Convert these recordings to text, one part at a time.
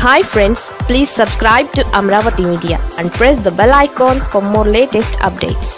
hi friends please subscribe to Amaravati media and press the bell icon for more latest updates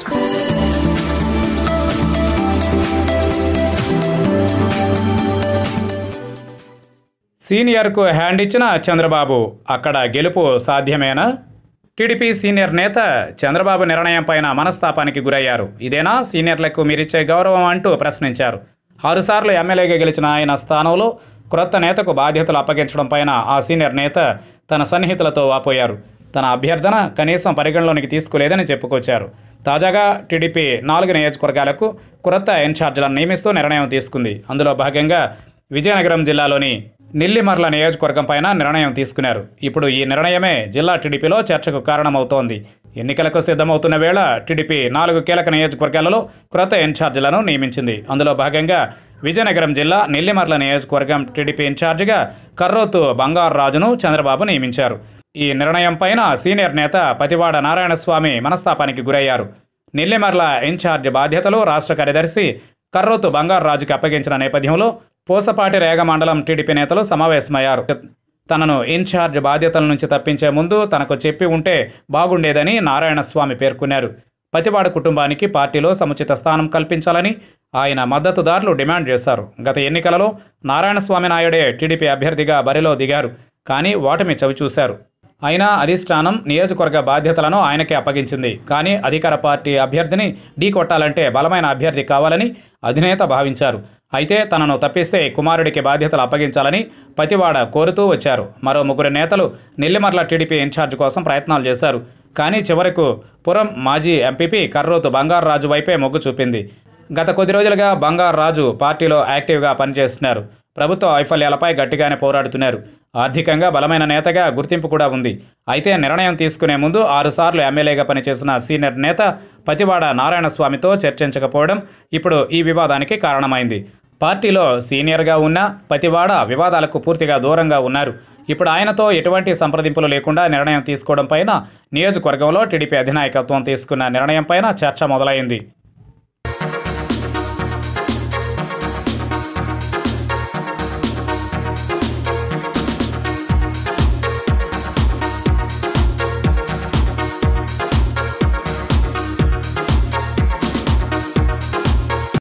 సీనియర్కు hand ఇచ్చిన చంద్రబాబు అక్కడ గెలుపు సాధ్యమేనా TDP senior నేత చంద్రబాబు నిర్ణయం పైన మనస్తాపానికి గురయ్యారు ఇదేనా సీనియర్లకు మీరిచ్చే గౌరవం అంటూ ప్రశ్నించారు ఆరుసార్లు ఎమ్మెల్యేగా గెలిచిన ఆయన స్థానంలో క్రొత్త నేతకు బాధ్యతలు అప్పగించడం పైన ఆ సీనియర్ నేత తన సన్నిహితులతో వాపోయారు తన అభ్యర్థన కనీసం పరిగణలోనికి తీసుకోలేదని చెప్పుకొచ్చారు తాజాగా టీడీపీ నాలుగు నియోజకవర్గాలకు క్రొత్త ఇన్ఛార్జీలను నియమిస్తూ నిర్ణయం తీసుకుంది అందులో భాగంగా విజయనగరం జిల్లాలోని నిల్లిమర్ల నియోజకవర్గం పైన నిర్ణయం తీసుకున్నారు ఇప్పుడు ఈ నిర్ణయమే జిల్లా టీడీపీలో చర్చకు కారణమవుతోంది ఎన్నికలకు సిద్ధమవుతున్న వేళ టీడీపీ నాలుగు కీలక నియోజకవర్గాలలో క్రొత్త ఇన్ఛార్జీలను నియమించింది అందులో భాగంగా విజయనగరం జిల్లా నెల్లిమర్ల నియోజకవర్గం టీడీపీ ఇన్ఛార్జిగా కర్రోతు బంగారు రాజును చంద్రబాబు నియమించారు ఈ నిర్ణయం పైన సీనియర్ నేత పతివాడ నారాయణస్వామి మనస్తాపానికి గురయ్యారు నెల్లిమర్ల ఇన్ఛార్జ్ బాధ్యతలు రాష్ట్ర కార్యదర్శి కర్రోతు బంగారు రాజుకి అప్పగించిన నేపథ్యంలో పూసపాటి రేగ మండలం టీడీపీ నేతలు సమావేశమయ్యారు తనను ఇన్ఛార్జ్ బాధ్యతల నుంచి తప్పించే ముందు తనకు చెప్పి ఉంటే బాగుండేదని నారాయణస్వామి పేర్కొన్నారు పతివాడ కుటుంబానికి పార్టీలో సముచిత స్థానం కల్పించాలని ఆయన మద్దతుదారులు డిమాండ్ చేశారు గత ఎన్నికలలో నారాయణస్వామి నాయుడే టీడీపీ అభ్యర్థిగా బరిలో దిగారు కానీ ఓటమి చవిచూశారు అయినా అధిష్టానం నియోజకవర్గ బాధ్యతలను ఆయనకే అప్పగించింది కానీ అధికార పార్టీ అభ్యర్థిని ఢీ కొట్టాలంటే బలమైన అభ్యర్థి కావాలని అధినేత భావించారు అయితే తనను తప్పిస్తే కుమారుడికి బాధ్యతలు అప్పగించాలని పతివాడ కోరుతూ వచ్చారు మరో ముగ్గురు నేతలు నెల్లిమర్ల టీడీపీ ఇన్ఛార్జ్ కోసం ప్రయత్నాలు చేశారు కానీ చివరకు పురం మాజీ ఎంపీపీ కర్రోతు బంగారు రాజు వైపే మొగ్గు చూపింది గత కొద్ది రోజులుగా బంగారు రాజు పార్టీలో యాక్టివ్గా పనిచేస్తున్నారు ప్రభుత్వ వైఫల్యాలపై గట్టిగానే పోరాడుతున్నారు ఆర్థికంగా బలమైన నేతగా గుర్తింపు కూడా ఉంది అయితే నిర్ణయం తీసుకునే ముందు ఆరుసార్లు ఎమ్మెల్యేగా పనిచేసిన సీనియర్ నేత పతివాడ నారాయణస్వామితో చర్చించకపోవడం ఇప్పుడు ఈ వివాదానికి కారణమైంది పార్టీలో సీనియర్గా ఉన్న పతివాడ వివాదాలకు పూర్తిగా దూరంగా ఉన్నారు ఇప్పుడు ఆయనతో ఎటువంటి సంప్రదింపులు లేకుండా నిర్ణయం తీసుకోవడం పైన నియోజకవర్గంలో టీడీపీ అధినాయకత్వం తీసుకున్న నిర్ణయం పైన చర్చ మొదలైంది